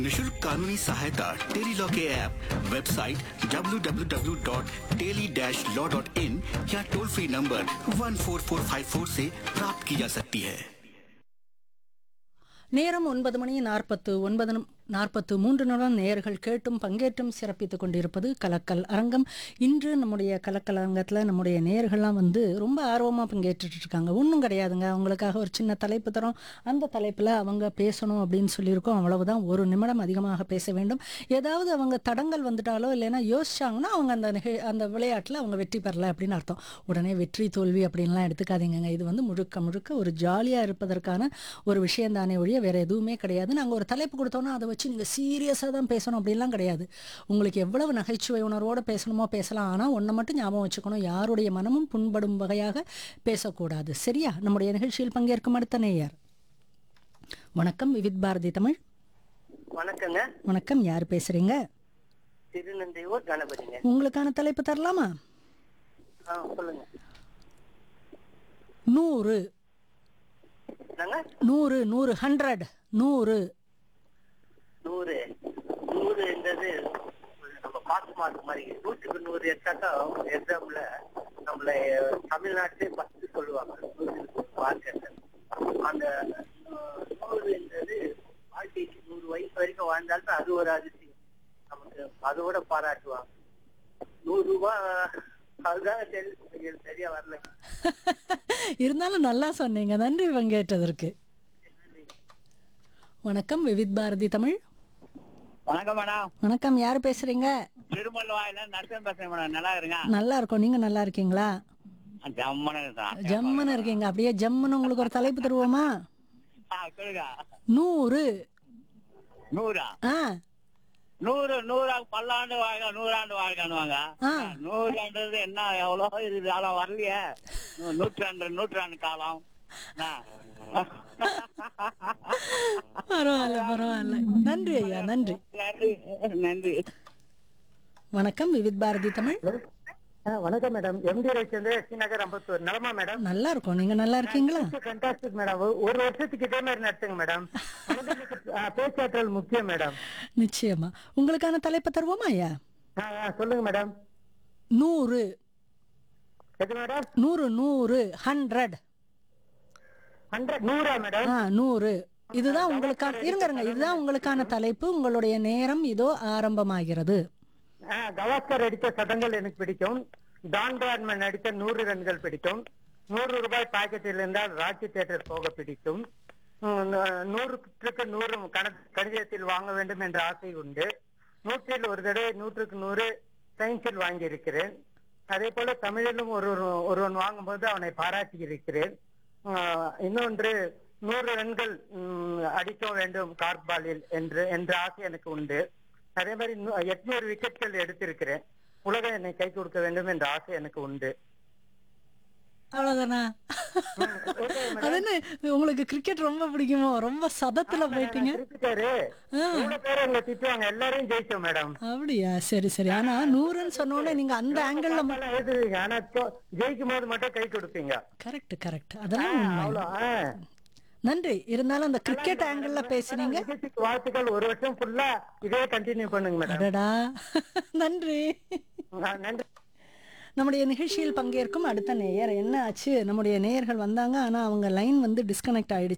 निशुल्क कानूनी सहायता टेली लॉ के ऐप वेबसाइट www.teli-law.in या टोल फ्री नंबर 14454 से प्राप्त की जा सकती है நேரம் ஒன்பது மணி நாற்பத்து ஒன்பது நிம்- நாற்பத்து மூன்று நிமிடம் நேயர்கள் கேட்டும் பங்கேற்றும் சிறப்பித்துக் கொண்டிருப்பது கலக்கல் அரங்கம் இன்று நம்முடைய கலக்கல் அரங்கத்தில் நம்முடைய நேயர்கள்லாம் வந்து ரொம்ப ஆர்வமாக பங்கேற்றுட்டு இருக்காங்க ஒன்றும் கிடையாதுங்க அவங்களுக்காக ஒரு சின்ன தலைப்பு தரோம் அந்த தலைப்பில் அவங்க பேசணும் அப்படின்னு சொல்லியிருக்கோம் அவ்வளவுதான் ஒரு நிமிடம் அதிகமாக பேச வேண்டும் ஏதாவது அவங்க தடங்கள் வந்துட்டாலோ இல்லைன்னா யோசிச்சாங்கன்னா அவங்க அந்த நிகழ் அந்த விளையாட்டில் அவங்க வெற்றி பெறல அப்படின்னு அர்த்தம் உடனே வெற்றி தோல்வி அப்படின்லாம் எடுத்துக்காதீங்கங்க இது வந்து முழுக்க முழுக்க ஒரு ஜாலியாக இருப்பதற்கான ஒரு விஷயம் தானே ஒழிய வேற எதுவுமே கிடையாது நாங்கள் ஒரு தலைப்பு கொடுத்தோன்னா அதை வச்சு நீங்கள் சீரியஸாக தான் பேசணும் அப்படிலாம் கிடையாது உங்களுக்கு எவ்வளவு நகைச்சுவை உணர்வோடு பேசணுமோ பேசலாம் ஆனால் ஒன்றை மட்டும் ஞாபகம் வச்சுக்கணும் யாருடைய மனமும் புண்படும் வகையாக பேசக்கூடாது சரியா நம்முடைய நிகழ்ச்சியில் பங்கேற்கும் அடுத்த நேயர் வணக்கம் விவித் பாரதி தமிழ் வணக்கங்க வணக்கம் யார் பேசுறீங்க திருநந்தையூர் கணபதிங்க உங்களுக்கான தலைப்பு தரலாமா ஆ சொல்லுங்க நூறு என்னங்க நூறு நூறு ஹண்ட்ரட் நூறு நூறு நூறுன்றது நம்ம பாஸ் மார்க் மாதிரி நூற்றுக்கு நூறு எடுத்தாக்கா எக்ஸாம்ல நம்மள தமிழ்நாட்டிலே ஃபர்ஸ்ட் சொல்லுவாங்க நூற்றுக்கு மார்க் எடுத்தது அந்த அஹ், நூறுன்றது வாழ்க்கைக்கு நூறு வயசு வரைக்கும் வாழ்ந்தாலும் அது ஒரு அதிசயம் நமக்கு அதோட பாராட்டுவாங்க நூறு ரூபாய் அதுதான் தெரியும் சரியா வரல இருந்தாலும் நல்லா சொன்னீங்க நன்றி பங்கேற்றதற்கு வணக்கம் விவித் பாரதி தமிழ் வணக்கம் மேடம் வணக்கம் யார் பேசுறீங்க திருமல் வாயில நரசிம்ம பேசுறேன் மேடம் நல்லா இருங்க நல்லா இருக்கோம் நீங்க நல்லா இருக்கீங்களா ஜம்மனு தான் ஜம்முன்னு இருக்கீங்க அப்படியே ஜம்முன்னு உங்களுக்கு ஒரு தலைப்பு தருவோமா ஆ, சொல்லுங்க நூறு நூறா ஆ நூறு நூறா பல்லாண்டு வாழ்க நூறாண்டு வாழ்கானுவாங்க ஆ. நூறாண்டுறது என்ன எவ்வளவு இது காலம் வரலையே நூ- நூற்றாண்டு நூற்றாண்டு காலம் ஆ. பரவாயில்ல பரவாயில்ல நன்றி ஐயா நன்றி நன்றி நன்றி வணக்கம் விவித் பாரதி தமிழ் வணக்கம் மேடம் எம்டி ரவிச்சந்திர ஸ்ரீநகர் அம்பத்தூர் நலமா மேடம் நல்லா இருக்கோம் நீங்க நல்லா இருக்கீங்களா ஃபண்டாஸ்டிக் மேடம் ஒரு வருஷத்துக்கு இதே மாதிரி நடத்துங்க மேடம் மனிதனுக்கு, ஆ, பேச்சாற்றல் முக்கியம் மேடம் நிச்சயமா உங்களுக்கான தலைப்பு தருவோமா ஐயா ஆ, ஆ, சொல்லுங்க மேடம் நூறு எது மேடம் நூறு நூறு ஹண்ட்ரட் ஹண்ட்ரட் நூறா மேடம் ஆ நூறு இதுதான் உங்களுக்கான இருங்க இருங்க இதுதான் உங்களுக்கான தலைப்பு உங்களுடைய நேரம் இதோ ஆரம்பமாகிறது ஆ, கவாஸ்கர் அடித்த சதங்கள் எனக்கு பிடிக்கும் டான் பிராட்மன் நடித்த நூறு ரன்கள் பிடிக்கும் நூறு ரூபாய் பாக்கெட்டில் இருந்தால் ராக்கி தியேட்டர் போக பிடிக்கும் ம், நூ- நூறுக்கு நூறு கண- கணிதத்தில் வாங்க வேண்டும் என்ற ஆசை உண்டு நூற்றில் ஒரு தடவை நூற்றுக்கு நூறு சயின்ஸில் வாங்கி இருக்கிறேன் அதே போல தமிழிலும் ஒரு ஒரு- ஒருவன் வாங்கும்போது அவனை பாராட்டி இருக்கிறேன் ஆஹ், இன்னொன்று நூறு ரன்கள் ம், அடிக்க வேண்டும் கார்பாலில் என்று என்ற ஆசை எனக்கு உண்டு அதே மாதிரி நூ- எட்நூறு விக்கெட்கள் எடுத்திருக்கிறேன் உலகம் என்னை கை கொடுக்க வேண்டும் என்ற ஆசை எனக்கு உண்டு அவ்வளவுதானா அது என்ன உங்களுக்கு கிரிக்கெட் ரொம்ப பிடிக்குமோ ரொம்ப சதத்துல போயிட்டீங்க இருக்காரு இவ்வளவு பேர் எங்களை திட்டுவாங்க எல்லாரையும் ஜெயிச்சோம் மேடம் அப்படியா சரி சரி ஆனா நூறுன்னு சொன்ன உடனே நீங்க அந்த ஆங்கிள் பாப்பெல்லாம் எழுதுவீங்க ஆனா தோ- ஜெயிக்கும் போது மட்டும் கை கொடுப்பீங்க கரெக்ட் கரெக்ட் அதெல்லாம் உண்மை அவ்வளவு ஆ. நன்றி இருந்தாலும் அந்த கிரிக்கெட் ஆங்கிள் பேசுனீங்க நிகழ்ச்சிக்கு வாழ்த்துக்கள் ஒரு வருஷம் ஃபுல்லா இதே கண்டினியூ பண்ணுங்க மேடம் அடடா நன்றி ஆ, நன்றி நம்முடைய நிகழ்ச்சியில் பங்கேற்கும் அடுத்த நேயர் என்ன ஆச்சு நம்முடைய நேயர்கள் வந்தாங்க ஆனா அவங்க லைன் வந்து டிஸ்கனெக்ட் ஆயிடுச்சு